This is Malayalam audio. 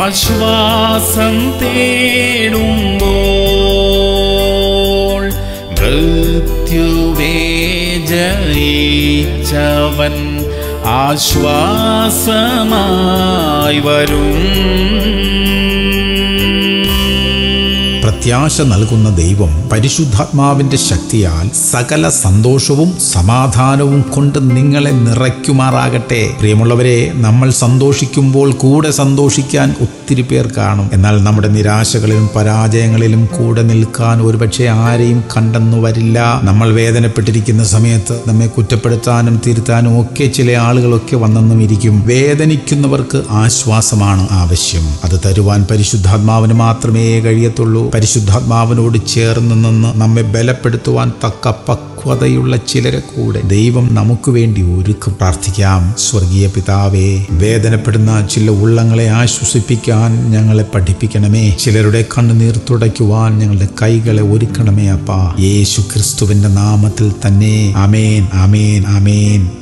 ആശ്വാസം തേടുമ്പോൾ മൃത്യുവേ ജയിച്ചവൻ ആശ്വാസമായി വരും പ്രത്യാശ നൽകുന്ന ദൈവം പരിശുദ്ധാത്മാവിന്റെ ശക്തിയാൽ സകല സന്തോഷവും സമാധാനവും കൊണ്ട് നിങ്ങളെ നിറയ്ക്കുമാറാകട്ടെ പ്രിയമുള്ളവരെ നമ്മൾ സന്തോഷിക്കുമ്പോൾ കൂടെ സന്തോഷിക്കാൻ ഒത്തിരി പേർ കാണും എന്നാൽ നമ്മുടെ നിരാശകളിലും പരാജയങ്ങളിലും കൂടെ നിൽക്കാൻ ഒരുപക്ഷെ ആരെയും കണ്ടെന്നു വരില്ല നമ്മൾ വേദനപ്പെട്ടിരിക്കുന്ന സമയത്ത് നമ്മെ കുറ്റപ്പെടുത്താനും തിരുത്താനും ഒക്കെ ചില ആളുകളൊക്കെ വന്നെന്നും ഇരിക്കും വേദനിക്കുന്നവർക്ക് ആശ്വാസമാണ് ആവശ്യം അത് തരുവാൻ പരിശുദ്ധാത്മാവിന് മാത്രമേ കഴിയത്തുള്ളൂ പരിശുദ്ധാത്മാവിനോട് ചേർന്ന് നിന്ന് നമ്മെ ബലപ്പെടുത്തുവാൻ തക്ക പക്വതയുള്ള ചിലരെ കൂടെ ദൈവം നമുക്ക് വേണ്ടി ഒരുക്കും പ്രാർത്ഥിക്കാം സ്വർഗീയ പിതാവേ വേദനപ്പെടുന്ന ചില ഉള്ളങ്ങളെ ആശ്വസിപ്പിക്കാൻ ഞങ്ങളെ പഠിപ്പിക്കണമേ ചിലരുടെ കണ്ണുനീർ തുടയ്ക്കുവാൻ ഞങ്ങളുടെ കൈകളെ ഒരുക്കണമേ അപ്പാ യേശു ക്രിസ്തുവിന്റെ നാമത്തിൽ തന്നെ അമേൻ അമേൻ അമേൻ